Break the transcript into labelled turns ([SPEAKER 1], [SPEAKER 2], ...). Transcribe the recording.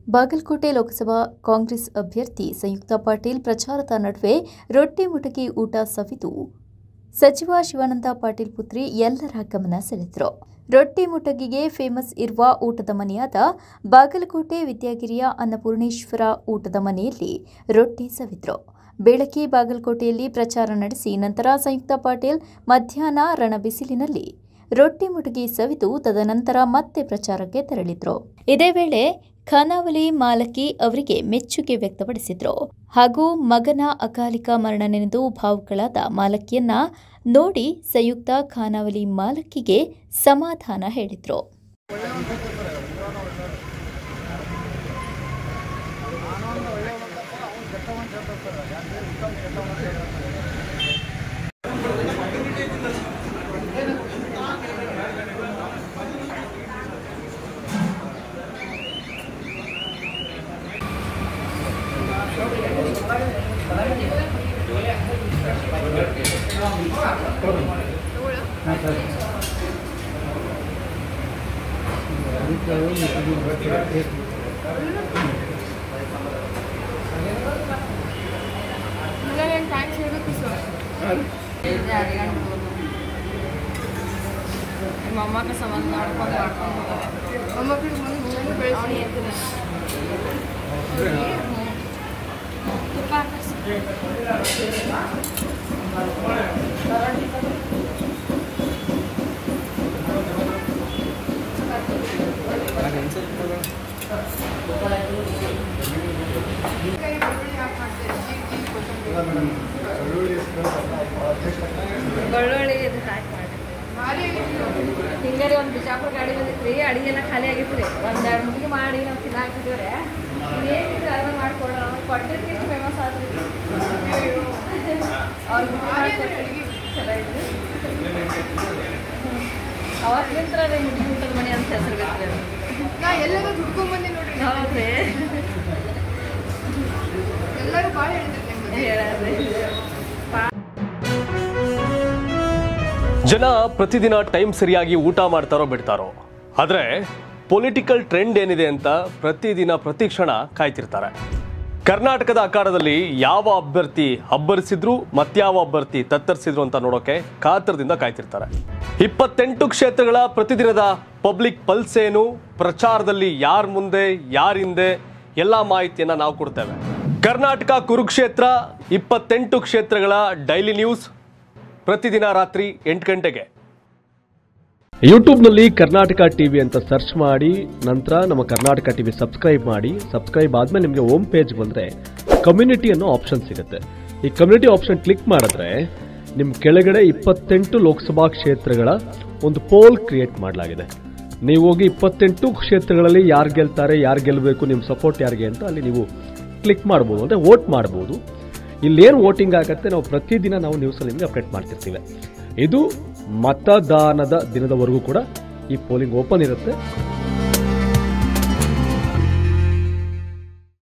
[SPEAKER 1] ಬಾಗಲಕೋಟೆ ಲೋಕಸಭಾ ಕಾಂಗ್ರೆಸ್ ಅಭ್ಯರ್ಥಿ ಸಂಯುಕ್ತ ಪಾಟೀಲ್ ಪ್ರಚಾರದ ನಡುವೆ ರೊಟ್ಟಿ ಮುಟಗಿ ಊಟ ಸವಿದು ಸಚಿವ ಶಿವಾನಂದ ಪಾಟೀಲ್ ಪುತ್ರಿ ಎಲ್ಲರ ಗಮನ ಸೆಳೆದರು ರೊಟ್ಟಿ ಮುಟಗಿಗೆ ಫೇಮಸ್ ಇರುವ ಊಟದ ಮನೆಯಾದ ಬಾಗಲಕೋಟೆ ವಿದ್ಯಾಗಿರಿಯ ಅನ್ನಪೂರ್ಣೇಶ್ವರ ಊಟದ ಮನೆಯಲ್ಲಿ ರೊಟ್ಟಿ ಸವಿದ್ರು ಬೆಳಗ್ಗೆ ಬಾಗಲಕೋಟೆಯಲ್ಲಿ ಪ್ರಚಾರ ನಡೆಸಿ ನಂತರ ಸಂಯುಕ್ತ ಪಾಟೀಲ್ ಮಧ್ಯಾಹ್ನ ರಣಬಿಸಿಲಿನಲ್ಲಿ ರೊಟ್ಟಿ ಮುಟಗಿ ಸವಿದು ತದನಂತರ ಮತ್ತೆ ಪ್ರಚಾರಕ್ಕೆ ತೆರಳಿದ್ರು ಇದೇ ವೇಳೆ ಖಾನಾವಲಿ ಮಾಲಕಿ ಅವರಿಗೆ ಮೆಚ್ಚುಗೆ ವ್ಯಕ್ತಪಡಿಸಿದ್ರು ಹಾಗೂ ಮಗನ ಅಕಾಲಿಕ ಮರಣ ನೆನೆದು ಭಾವುಗಳಾದ ಮಾಲಕಿಯನ್ನ ನೋಡಿ ಸಂಯುಕ್ತ ಖಾನಾವಲಿ ಮಾಲಕಿಗೆ ಸಮಾಧಾನ ಹೇಳಿದ್ರು
[SPEAKER 2] ನಿಮ್ಮ ಅಮ್ಮಕ್ಕ ಸಂಬಂಧ ಮಾಡ್ಕೊಂಡು ಮಾಡ್ಕೊಂಡು
[SPEAKER 3] ಮೊಮ್ಮಕ್ಕಳಿಗೆ ಮುಂದೆ ಬೆಳೆಸಿ
[SPEAKER 2] ತುಪ್ಪ ಹಾಕಿಸಿ
[SPEAKER 3] ಕೈ ಬೆಳ್ಳುಳ್ಳಿ ಹಾಕಿ ಮಾಡ್ತಾರೆ ಜೀರಿಗೆ ಕೊತ್ತಂಬರಿ
[SPEAKER 2] ಬೆಳ್ಳುಳ್ಳಿ ಇದು ಹಾಕಿ ಮಾಡಿ
[SPEAKER 3] ಭಾರಿ
[SPEAKER 2] ಹಿಂಗಾರಿ ಒಂದು ಬಿಜಾಪುರ ಗಾಡಿ ಬಂದಿತ್ತು ರೀ ಅಡಿಗೆ ಎಲ್ಲ ಖಾಲಿ ಆಗಿತ್ತು ರೀ ಒಂದು ಎರಡು ಮುಗಿ ಮಾಡಿ ನಾವು ತಿನ್ನಾಕಿದ್ದೀವ್ರೆ ಏನಿಲ್ಲ ಅರ್ಧ ಮಾಡ್ಕೊಡ ಕೊಟ್ಟಿದ್ದಕ್ಕೆ ಫೇಮಸ್ ಆದ್ರಿ ಅವ್ರಿಗೆ
[SPEAKER 3] ಭಾರಿ ಅಂದ್ರೆ ಅಡುಗೆ
[SPEAKER 2] ಚಲೋ ಐತ್ರಿ ಅವತ್ತಿನಿಂತ್ರ ರೀ ಮುಗಿ ಊಟದ ಮನೆ ಅಂತ ಹೆಸರು ಬಿತ್ತು
[SPEAKER 3] ನಾ ಎಲ್ಲರೂ ದುಡ್ಕೊಂಡ್ ಬಂದೆ ನೋಡ್ರಿ
[SPEAKER 2] ಹೌದ್ರಿ
[SPEAKER 3] ಎಲ್ಲರೂ ಭಾಳ ಹೇಳಿದ್ರು ನಿಮ್ಗೆ
[SPEAKER 2] ಹೇಳದ್ರಿ
[SPEAKER 4] ಜನ ಪ್ರತಿದಿನ ಟೈಮ್ ಸರಿಯಾಗಿ ಊಟ ಮಾಡ್ತಾರೋ ಬಿಡ್ತಾರೋ ಆದರೆ ಪೊಲಿಟಿಕಲ್ ಟ್ರೆಂಡ್ ಏನಿದೆ ಅಂತ ಪ್ರತಿದಿನ ಪ್ರತಿ ಕ್ಷಣ ಕಾಯ್ತಿರ್ತಾರೆ ಕರ್ನಾಟಕದ ಆಕಾರದಲ್ಲಿ ಯಾವ ಅಭ್ಯರ್ಥಿ ಅಬ್ಬರಿಸಿದ್ರು ಮತ್ಯಾವ ಅಭ್ಯರ್ಥಿ ತತ್ತರಿಸಿದ್ರು ಅಂತ ನೋಡೋಕೆ ಕಾತರದಿಂದ ಕಾಯ್ತಿರ್ತಾರೆ ಇಪ್ಪತ್ತೆಂಟು ಕ್ಷೇತ್ರಗಳ ಪ್ರತಿದಿನದ ಪಬ್ಲಿಕ್ ಪಲ್ಸ್ ಏನು ಪ್ರಚಾರದಲ್ಲಿ ಯಾರ ಮುಂದೆ ಯಾರ ಹಿಂದೆ ಎಲ್ಲ ಮಾಹಿತಿಯನ್ನ ನಾವು ಕೊಡ್ತೇವೆ ಕರ್ನಾಟಕ ಕುರುಕ್ಷೇತ್ರ ಇಪ್ಪತ್ತೆಂಟು ಕ್ಷೇತ್ರಗಳ ಡೈಲಿ ನ್ಯೂಸ್ ಪ್ರತಿದಿನ ರಾತ್ರಿ ಎಂಟು ಗಂಟೆಗೆ
[SPEAKER 5] ಯೂಟ್ಯೂಬ್ನಲ್ಲಿ ಕರ್ನಾಟಕ ಟಿವಿ ಅಂತ ಸರ್ಚ್ ಮಾಡಿ ನಂತರ ನಮ್ಮ ಕರ್ನಾಟಕ ಟಿವಿ ಸಬ್ಸ್ಕ್ರೈಬ್ ಮಾಡಿ ಸಬ್ಸ್ಕ್ರೈಬ್ ಆದ್ಮೇಲೆ ನಿಮಗೆ ಹೋಮ್ ಪೇಜ್ ಬಂದರೆ ಕಮ್ಯುನಿಟಿ ಅನ್ನೋ ಆಪ್ಷನ್ ಸಿಗುತ್ತೆ ಈ ಕಮ್ಯುನಿಟಿ ಆಪ್ಷನ್ ಕ್ಲಿಕ್ ಮಾಡಿದ್ರೆ ನಿಮ್ಮ ಕೆಳಗಡೆ ಇಪ್ಪತ್ತೆಂಟು ಲೋಕಸಭಾ ಕ್ಷೇತ್ರಗಳ ಒಂದು ಪೋಲ್ ಕ್ರಿಯೇಟ್ ಮಾಡಲಾಗಿದೆ ನೀವು ಹೋಗಿ ಇಪ್ಪತ್ತೆಂಟು ಕ್ಷೇತ್ರಗಳಲ್ಲಿ ಯಾರು ಗೆಲ್ತಾರೆ ಯಾರು ಗೆಲ್ಲಬೇಕು ನಿಮ್ಮ ಸಪೋರ್ಟ್ ಯಾರಿಗೆ ಅಂತ ಅಲ್ಲಿ ನೀವು ಕ್ಲಿಕ್ ಮಾಡ್ಬೋದು ಅಂದರೆ ವೋಟ್ ಮಾಡ್ಬೋದು ಇಲ್ಲೇನು ವೋಟಿಂಗ್ ಆಗುತ್ತೆ ನಾವು ಪ್ರತಿದಿನ ನಾವು ನ್ಯೂಸಲ್ಲಿ ನಿಮಗೆ ಅಪ್ಡೇಟ್ ಮಾಡ್ತಿರ್ತೀವಿ ಇದು ಮತದಾನದ ದಿನದವರೆಗೂ ಕೂಡ ಈ ಪೋಲಿಂಗ್ ಓಪನ್ ಇರುತ್ತೆ